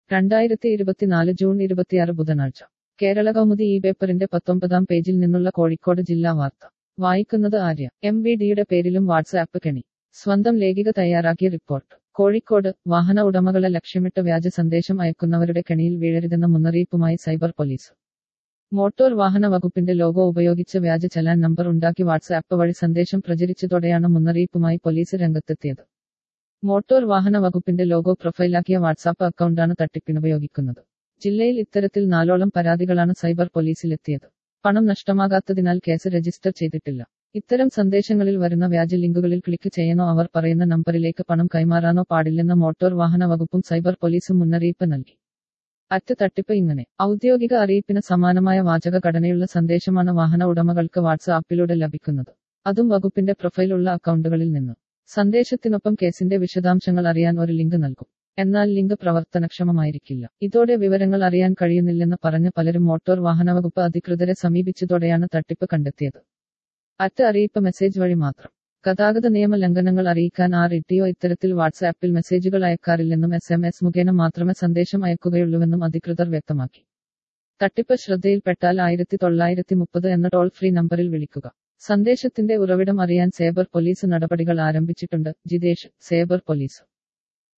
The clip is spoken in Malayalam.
രണ്ടായിരത്തി ഇരുപത്തിനാല് ജൂൺ ഇരുപത്തിയാറ് ബുധനാഴ്ച കേരള കൗമുദി ഈ പേപ്പറിന്റെ പത്തൊമ്പതാം പേജിൽ നിന്നുള്ള കോഴിക്കോട് ജില്ലാ വാർത്ത വായിക്കുന്നത് ആര്യ എം വി ഡിയുടെ പേരിലും വാട്സ്ആപ്പ് കെണി സ്വന്തം ലേഖിക തയ്യാറാക്കിയ റിപ്പോർട്ട് കോഴിക്കോട് വാഹന ഉടമകളെ ലക്ഷ്യമിട്ട് വ്യാജ സന്ദേശം അയക്കുന്നവരുടെ കെണിയിൽ വീഴരുതെന്ന മുന്നറിയിപ്പുമായി സൈബർ പോലീസ് മോട്ടോർ വാഹന വകുപ്പിന്റെ ലോഗോ ഉപയോഗിച്ച് വ്യാജ ചലാൻ നമ്പർ ഉണ്ടാക്കി വാട്സ്ആപ്പ് വഴി സന്ദേശം പ്രചരിച്ചതോടെയാണ് മുന്നറിയിപ്പുമായി പോലീസ് രംഗത്തെത്തിയത് മോട്ടോർ വാഹന വകുപ്പിന്റെ ലോഗോ പ്രൊഫൈലാക്കിയ വാട്സാപ്പ് അക്കൗണ്ടാണ് തട്ടിപ്പിനുപയോഗിക്കുന്നത് ജില്ലയിൽ ഇത്തരത്തിൽ നാലോളം പരാതികളാണ് സൈബർ പോലീസിലെത്തിയത് പണം നഷ്ടമാകാത്തതിനാൽ കേസ് രജിസ്റ്റർ ചെയ്തിട്ടില്ല ഇത്തരം സന്ദേശങ്ങളിൽ വരുന്ന വ്യാജ ലിങ്കുകളിൽ ക്ലിക്ക് ചെയ്യാനോ അവർ പറയുന്ന നമ്പറിലേക്ക് പണം കൈമാറാനോ പാടില്ലെന്ന മോട്ടോർ വാഹന വകുപ്പും സൈബർ പോലീസും മുന്നറിയിപ്പ് നൽകി അറ്റ് തട്ടിപ്പ് ഇങ്ങനെ ഔദ്യോഗിക അറിയിപ്പിന് സമാനമായ വാചക ഘടനയുള്ള സന്ദേശമാണ് വാഹന ഉടമകൾക്ക് വാട്സ്ആപ്പിലൂടെ ലഭിക്കുന്നത് അതും വകുപ്പിന്റെ പ്രൊഫൈലുള്ള അക്കൗണ്ടുകളിൽ നിന്ന് സന്ദേശത്തിനൊപ്പം കേസിന്റെ വിശദാംശങ്ങൾ അറിയാൻ ഒരു ലിങ്ക് നൽകും എന്നാൽ ലിങ്ക് പ്രവർത്തനക്ഷമമായിരിക്കില്ല ഇതോടെ വിവരങ്ങൾ അറിയാൻ കഴിയുന്നില്ലെന്ന് പറഞ്ഞ് പലരും മോട്ടോർ വാഹന വകുപ്പ് അധികൃതരെ സമീപിച്ചതോടെയാണ് തട്ടിപ്പ് കണ്ടെത്തിയത് അറ്റ് അറിയിപ്പ് മെസ്സേജ് വഴി മാത്രം ഗതാഗത നിയമ ലംഘനങ്ങൾ അറിയിക്കാൻ ആർ ഇട്ടിയോ ഇത്തരത്തിൽ വാട്സ്ആപ്പിൽ മെസ്സേജുകൾ അയക്കാറില്ലെന്നും എസ് എം എസ് മുഖേന മാത്രമേ സന്ദേശം അയക്കുകയുള്ളൂവെന്നും അധികൃതർ വ്യക്തമാക്കി തട്ടിപ്പ് ശ്രദ്ധയിൽപ്പെട്ടാൽ ആയിരത്തി തൊള്ളായിരത്തി മുപ്പത് എന്ന ടോൾ ഫ്രീ നമ്പറിൽ വിളിക്കുക സന്ദേശത്തിന്റെ ഉറവിടം അറിയാൻ സേബർ പോലീസ് നടപടികൾ ആരംഭിച്ചിട്ടുണ്ട് ജിതേഷ് സേബർ പോലീസ്